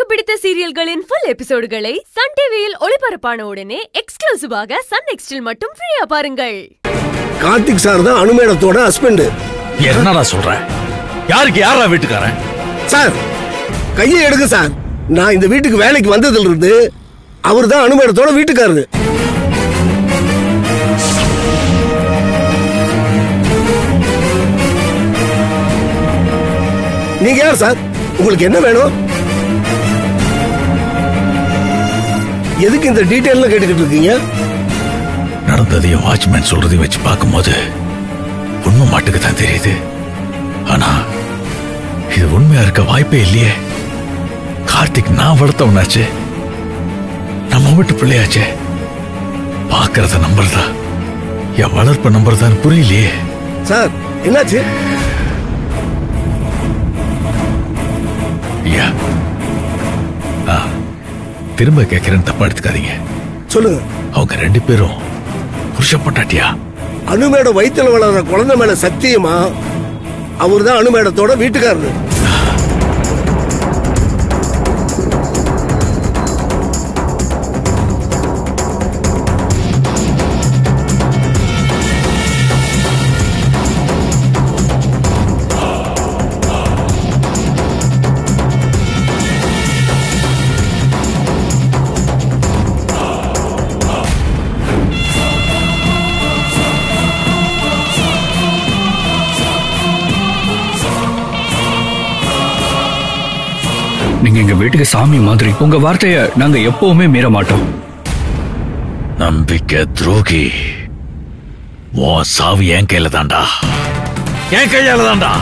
பிடித்த சீரியல்களின் full எபிசோடுகளை Sun டிவியில் ஒளிபரப்பான உடனே எக்ஸ்க்ளூசிவாக சன் நெக்ஸ்டில் மட்டும் ஃப்ரீயா பாருங்கள் கார்த்திக் சார் தான் அனுமேடத்தோட ஹஸ்பண்ட் என்னடா சொல்ற யாருக்கு யாரா வீட்டுக்காரன் சார் கையை எடுங்க சார் நான் இந்த வீட்டுக்கு வேலைக்கு வந்ததுல இருந்து அவர் தான் அனுமேடத்தோட வீட்டுக்காரரு நீங்க யார் சார் உங்களுக்கு என்ன வேணும் எதுக்கு இந்த டீட்டெயில்ல கேட்டுக்கிட்டு இருக்கீங்க நடந்ததையும் வாட்ச்மேன் சொல்றதையும் வச்சு பார்க்கும்போது உண்மை மாட்டுக்கு தான் தெரியுது ஆனா இது உண்மையா இருக்க வாய்ப்பே இல்லையே கார்த்திக் நான் வளர்த்தவனாச்சே நம்ம வீட்டு பிள்ளையாச்சே பார்க்கறத நம்புறதா என் வளர்ப்ப நம்புறதான்னு புரியலையே சார் என்னாச்சு ஐயா ஆ, திரும்ப கேட்கிறேன்னு தப்பா எடுத்துக்காதீங்க சொல்லுங்க அவங்க ரெண்டு பேரும் புருஷ பொண்டாட்டியா அனுமேட வயித்துல வளர்ற குழந்தை மேல சத்தியமா அவர் தான் அனுமேடத்தோட வீட்டுக்காரரு நீங்க எங்க வீட்டுக்கு சாமி மாதிரி உங்க வார்த்தைய நாங்க எப்பவுமே மீற மாட்டோம் நம்பிக்கை துரோகி உன் சாவு என் கையில தான்டா என் கையால தான்டா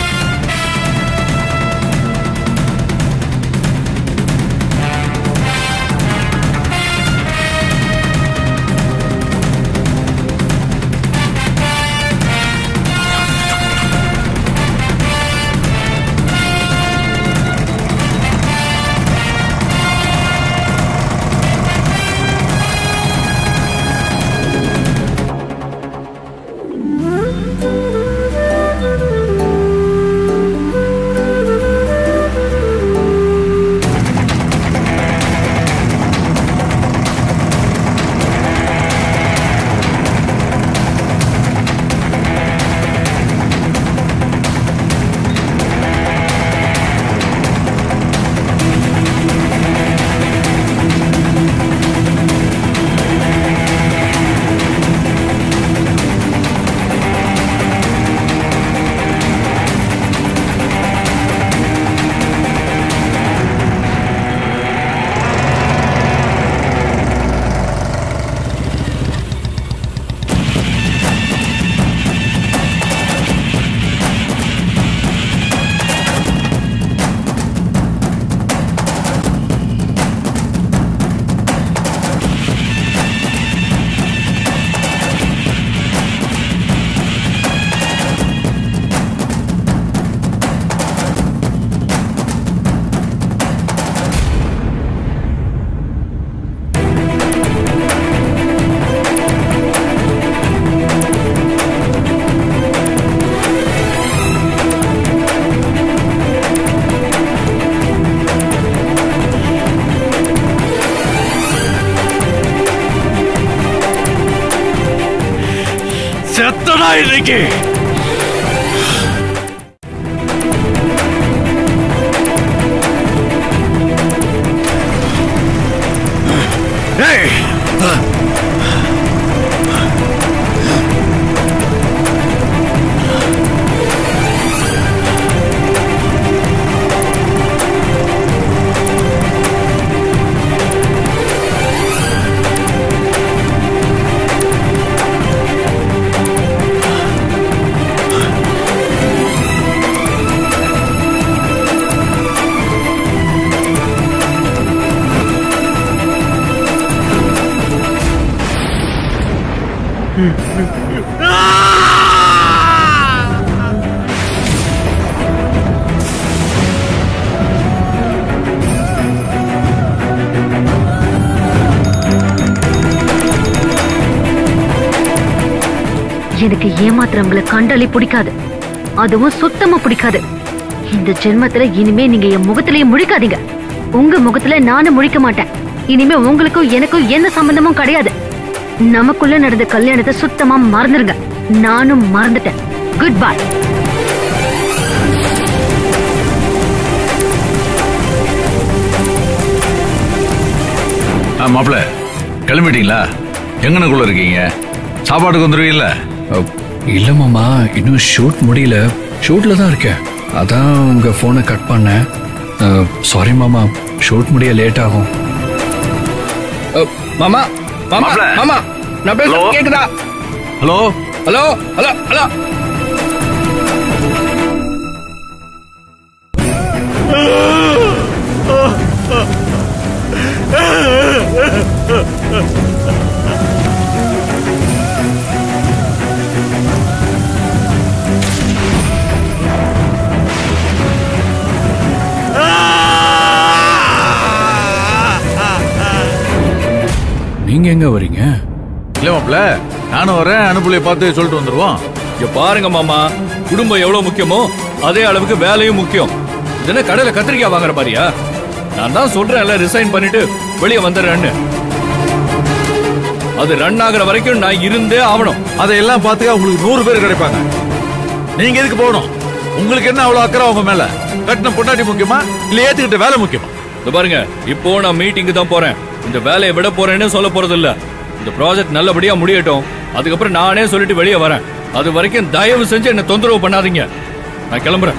செத்தடா இன்னைக்கு ஏய் எனக்கு ஏமாத்துறவங்கள கண்டாலே பிடிக்காது அதுவும் சுத்தமா பிடிக்காது இந்த ஜென்மத்துல இனிமே நீங்க என் முகத்திலேயே முழிக்காதீங்க உங்க முகத்துல நானும் முழிக்க மாட்டேன் இனிமே உங்களுக்கும் எனக்கும் எந்த சம்பந்தமும் கிடையாது நமக்குள்ள நடந்த கல்யாணத்தை சுத்தமா மறந்துருங்க நானும் மறந்துட்டேன் குட் பை ஆ மாப்பிள்ள கிளம்பிட்டீங்களா எங்கனக்குள்ள இருக்கீங்க சாப்பாட்டுக்கு வந்துருவீங்கல்ல அ, இல்ல மாமா இன்னும் ஷூட் முடியல ஷூட்ல தான் இருக்கேன் அதான் உங்க போனை கட் பண்ணேன் சாரி மாமா ஷூட் முடிய லேட் ஆகும் அ, மாமா மாமா மாப்ள. மாமா நான் பேசுறது Hello? கேக்குதா ஹலோ ஹலோ ஹலோ ஹலோ நீங்க எங்க வரீங்க இல்ல மாப்பிள்ள நானும் வரேன் அனுப்புலைய பார்த்து சொல்லிட்டு வந்துருவோம் இங்க பாருங்க மாமா குடும்பம் எவ்வளவு முக்கியமோ அதே அளவுக்கு வேலையும் முக்கியம் இது என்ன கடையில கத்திரிக்காய் வாங்குற மாதிரியா நான் தான் சொல்றேன்ல ரிசைன் பண்ணிட்டு வெளியே வந்துடுறேன்னு அது ரன் ஆகுற வரைக்கும் நான் இருந்தே ஆகணும் அதையெல்லாம் பார்த்துக்க உங்களுக்கு நூறு பேர் கிடைப்பாங்க நீங்க எதுக்கு போகணும் உங்களுக்கு என்ன அவ்வளவு அக்கறை உங்க மேல கட்டின பொண்டாட்டி முக்கியமா இல்ல ஏத்துக்கிட்ட வேலை முக்கியமா இந்த பாருங்க இப்போ நான் மீட்டிங்க்கு தான் போறேன் இந்த வேலையை விட போறேன்னு சொல்ல போறது இல்ல இந்த ப்ராஜெக்ட் நல்லபடியா முடியட்டும் அதுக்கப்புறம் நானே சொல்லிட்டு வெளியே வரேன் அது வரைக்கும் தயவு செஞ்சு என்ன தொந்தரவு பண்ணாதீங்க நான் கிளம்புறேன்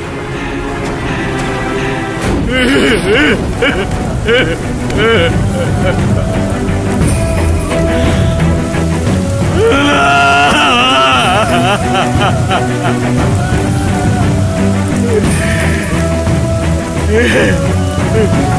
ஆ